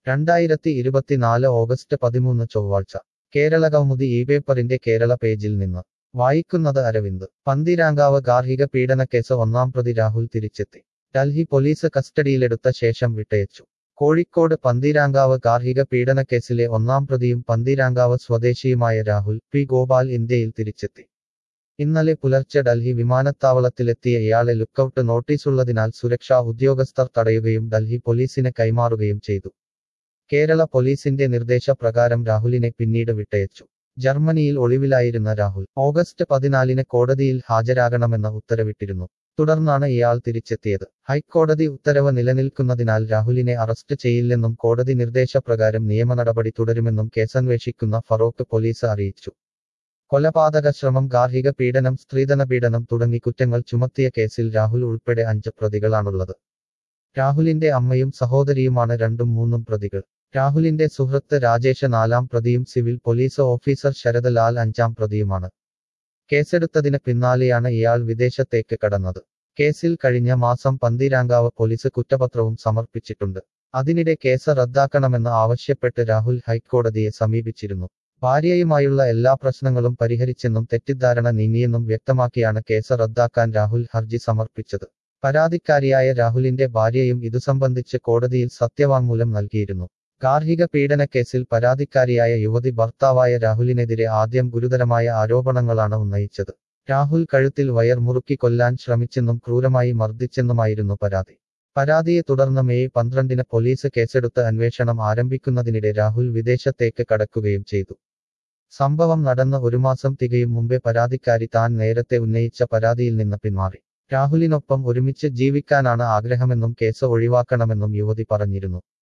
രണ്ടായിരത്തി ഇരുപത്തിനാല് ഓഗസ്റ്റ് പതിമൂന്ന് ചൊവ്വാഴ്ച കേരള കൗമുദി ഈ പേപ്പറിന്റെ കേരള പേജിൽ നിന്ന് വായിക്കുന്നത് അരവിന്ദ് പന്തീരാങ്കാവ് ഗാർഹിക പീഡനക്കേസ് ഒന്നാം പ്രതി രാഹുൽ തിരിച്ചെത്തി ഡൽഹി പോലീസ് കസ്റ്റഡിയിലെടുത്ത ശേഷം വിട്ടയച്ചു കോഴിക്കോട് പന്തീരാങ്കാവ് ഗാർഹിക പീഡനക്കേസിലെ ഒന്നാം പ്രതിയും പന്തീരാങ്കാവ് സ്വദേശിയുമായ രാഹുൽ പി ഗോപാൽ ഇന്ത്യയിൽ തിരിച്ചെത്തി ഇന്നലെ പുലർച്ചെ ഡൽഹി വിമാനത്താവളത്തിലെത്തിയ ഇയാളെ ലുക്കൌട്ട് നോട്ടീസുള്ളതിനാൽ സുരക്ഷാ ഉദ്യോഗസ്ഥർ തടയുകയും ഡൽഹി പോലീസിന് കൈമാറുകയും ചെയ്തു കേരള പോലീസിന്റെ നിർദ്ദേശപ്രകാരം രാഹുലിനെ പിന്നീട് വിട്ടയച്ചു ജർമ്മനിയിൽ ഒളിവിലായിരുന്ന രാഹുൽ ഓഗസ്റ്റ് പതിനാലിന് കോടതിയിൽ ഹാജരാകണമെന്ന് ഉത്തരവിട്ടിരുന്നു തുടർന്നാണ് ഇയാൾ തിരിച്ചെത്തിയത് ഹൈക്കോടതി ഉത്തരവ് നിലനിൽക്കുന്നതിനാൽ രാഹുലിനെ അറസ്റ്റ് ചെയ്യില്ലെന്നും കോടതി നിർദ്ദേശപ്രകാരം നിയമനടപടി തുടരുമെന്നും കേസന്വേഷിക്കുന്ന ഫറോക്ക് പോലീസ് അറിയിച്ചു കൊലപാതക ശ്രമം ഗാർഹിക പീഡനം സ്ത്രീധന പീഡനം തുടങ്ങി കുറ്റങ്ങൾ ചുമത്തിയ കേസിൽ രാഹുൽ ഉൾപ്പെടെ അഞ്ച് പ്രതികളാണുള്ളത് രാഹുലിന്റെ അമ്മയും സഹോദരിയുമാണ് രണ്ടും മൂന്നും പ്രതികൾ രാഹുലിന്റെ സുഹൃത്ത് രാജേഷ് നാലാം പ്രതിയും civil police officer Sarath Lal അഞ്ചാം പ്രതിയുമാണ് കേസെടുത്തതിന് പിന്നാലെയാണ് ഇയാൾ വിദേശത്തേക്ക് കടന്നത് കേസിൽ കഴിഞ്ഞ മാസം പന്തീരാങ്കാവ് പോലീസ് കുറ്റപത്രവും സമർപ്പിച്ചിട്ടുണ്ട് അതിനിടെ കേസ് റദ്ദാക്കണമെന്ന് ആവശ്യപ്പെട്ട് രാഹുൽ ഹൈക്കോടതിയെ സമീപിച്ചിരുന്നു ഭാര്യയുമായുള്ള എല്ലാ പ്രശ്നങ്ങളും പരിഹരിച്ചെന്നും തെറ്റിദ്ധാരണ നീങ്ങിയെന്നും വ്യക്തമാക്കിയാണ് കേസ് റദ്ദാക്കാൻ രാഹുൽ ഹർജി സമർപ്പിച്ചത് പരാതിക്കാരിയായ രാഹുലിന്റെ ഭാര്യയും ഇതു സംബന്ധിച്ച് കോടതിയിൽ സത്യവാങ്മൂലം നൽകിയിരുന്നു ഗാർഹിക പീഡനക്കേസിൽ പരാതിക്കാരിയായ യുവതി ഭർത്താവായ രാഹുലിനെതിരെ ആദ്യം ഗുരുതരമായ ആരോപണങ്ങളാണ് ഉന്നയിച്ചത് രാഹുൽ കഴുത്തിൽ വയർ മുറുക്കി കൊല്ലാൻ ശ്രമിച്ചെന്നും ക്രൂരമായി മർദ്ദിച്ചെന്നുമായിരുന്നു പരാതി പരാതിയെ തുടർന്ന് മെയ് പന്ത്രണ്ടിന് പോലീസ് കേസെടുത്ത് അന്വേഷണം ആരംഭിക്കുന്നതിനിടെ രാഹുൽ വിദേശത്തേക്ക് കടക്കുകയും ചെയ്തു സംഭവം നടന്ന ഒരു മാസം തികയും മുമ്പേ പരാതിക്കാരി താൻ നേരത്തെ ഉന്നയിച്ച പരാതിയിൽ നിന്ന് പിന്മാറി രാഹുലിനൊപ്പം ഒരുമിച്ച് ജീവിക്കാനാണ് ആഗ്രഹമെന്നും കേസ് ഒഴിവാക്കണമെന്നും യുവതി പറഞ്ഞിരുന്നു